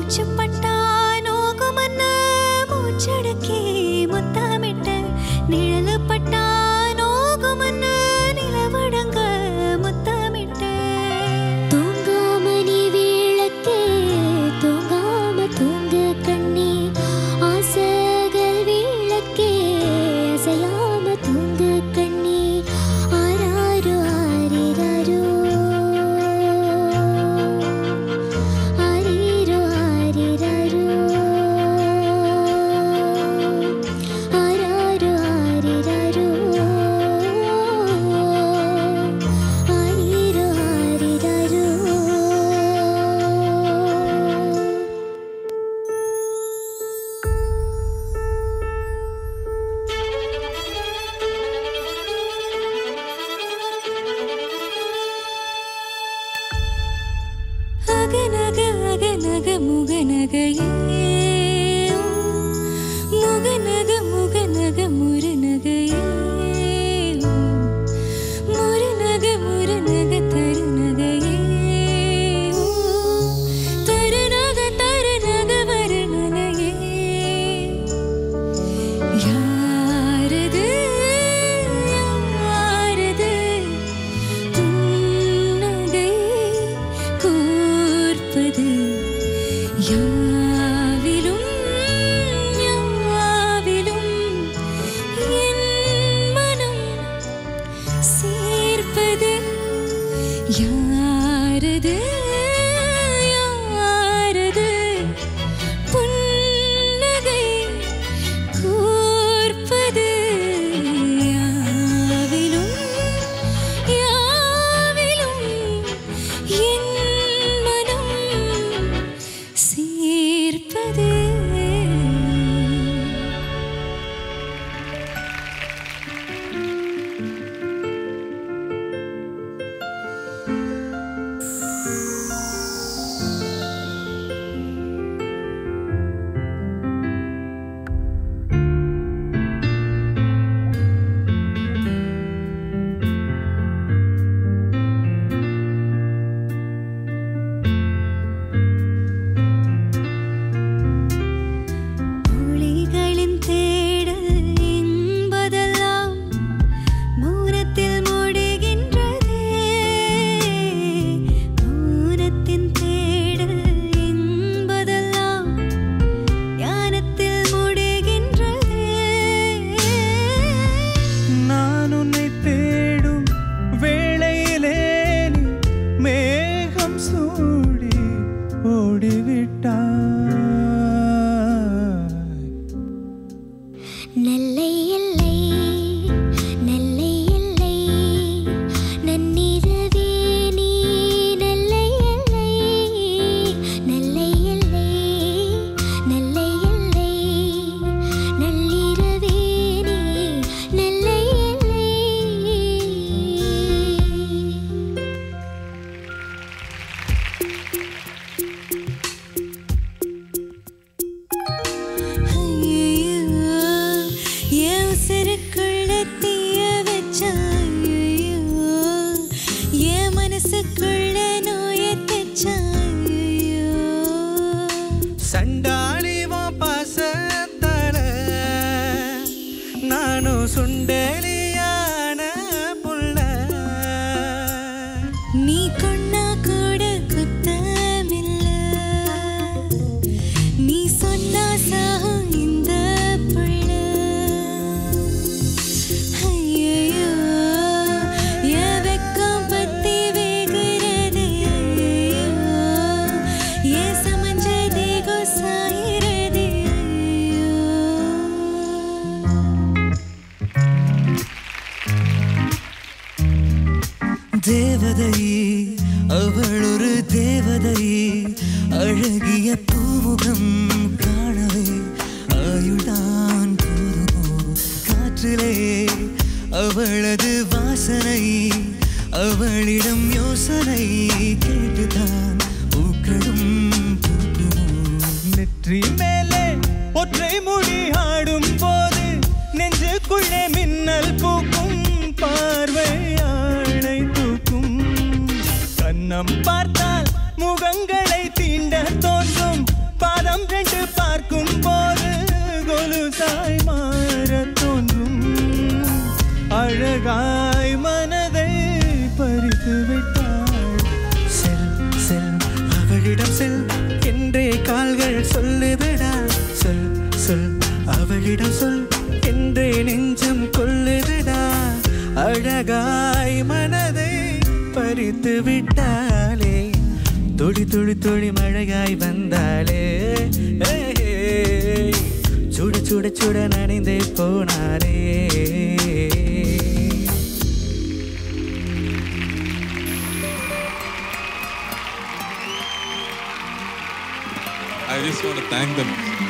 மூச்சு பட்டா நோகுமன்ன மூச்சடக்கி முத்தமிட்ட நிழலு பட்டா நோகுமன்ன நிலவடங்க முத்தமிட்ட தூங்காம நீ விளக்கே தூங்காம தூங்க கண்ணே ஆசைகள் விளக்கே அசையாம தூங்க கண்ணே ஆராரோ ஆரிராரோ ஆரீரோ ஆரிராரோ ஆராரோ ஆரிராரோ ஆரீரோ ஆரிராரோ அகநக அகநக முகநகையே முகநக முகநக முருநகையே முருநக முருநக தருநகையே தருநக தருநக வருநகையே யாரது யாரது புன்னகை கூர்ப்பது யாவிலும் யாவிலும் என் மனம் சேர்ப்பது யாரது யாரது புன்னகை கூர்ப்பது யாவிலும் யாவிலும் என் மனம் சேர்ப்பது புலிகளின் தேடல் என்பதெல்லாம் மௌனத்தில் முடிகின்றதே மௌனத்தின் தேடல் என்பதெல்லாம் ஞானத்தில் முடிகின்றதே நான் உன்னை தேடும் வேளையிலே நீ மேகம் சூடி ஓடிவிட்டாய் நெல்லை இல்லை நெல்லை இல்லை நன்னிரவே நீ நெல்லை இல்லை நெல்லை இல்லை நெல்லை இல்லை நள்ளிரவே நீ நெல்லை இல்லை ஐயையோ, என் உசுருக்குள்ள தீய வச்சாயோ என் மனசுக்குள்ள நோயை தெச்சாயோ சண்டாளிவன் பாசத்தால நானும் சுண்டலியான புள்ள நீ கொண்டா கூட குத்தமில்ல நீ சொன்னா சாகும் இந்த புள்ள ஐயையோ, என் வெக்கம் பத்தி வேகுறதே ஐயையோ, என் சமஞ்ச தேகம் சாயிறதே ஐயோ. தேவதை அவள் ஒரு தேவதை அழகிய பூமுகம் காணவே ஆயுள்தான் போதுமோ காற்றிலே அவளது வாசனை அவளிடம் யோசனை கேட்டுதான் பூக்களும் பூக்குமோ நெற்றி மேலே ஒற்றை முடி ஆடும் போது நெஞ்சுக்குள்ளே மின்னல் பூக்கும் பார்வை ஆணை தூக்கும் கண்ணம் பார்த்தால் முகங்களை தீண்ட தோன்றும் அழகாய் மனதை பறித்து விட்டாள் செல் செல் அவளிடம் செல் என்றே கால்கள் சொல்லுதடா சொல் சொல் அவளிடம் சொல் என்றே நெஞ்சம் கொல்லுதடா அழகாய் மனதை பறித்து விட்டாளே துளி துளி துளி மழையாய் வந்தாளே ஏ, ஏ, சுட சுட சுட நனைந்தே போனாரே I just want to thank them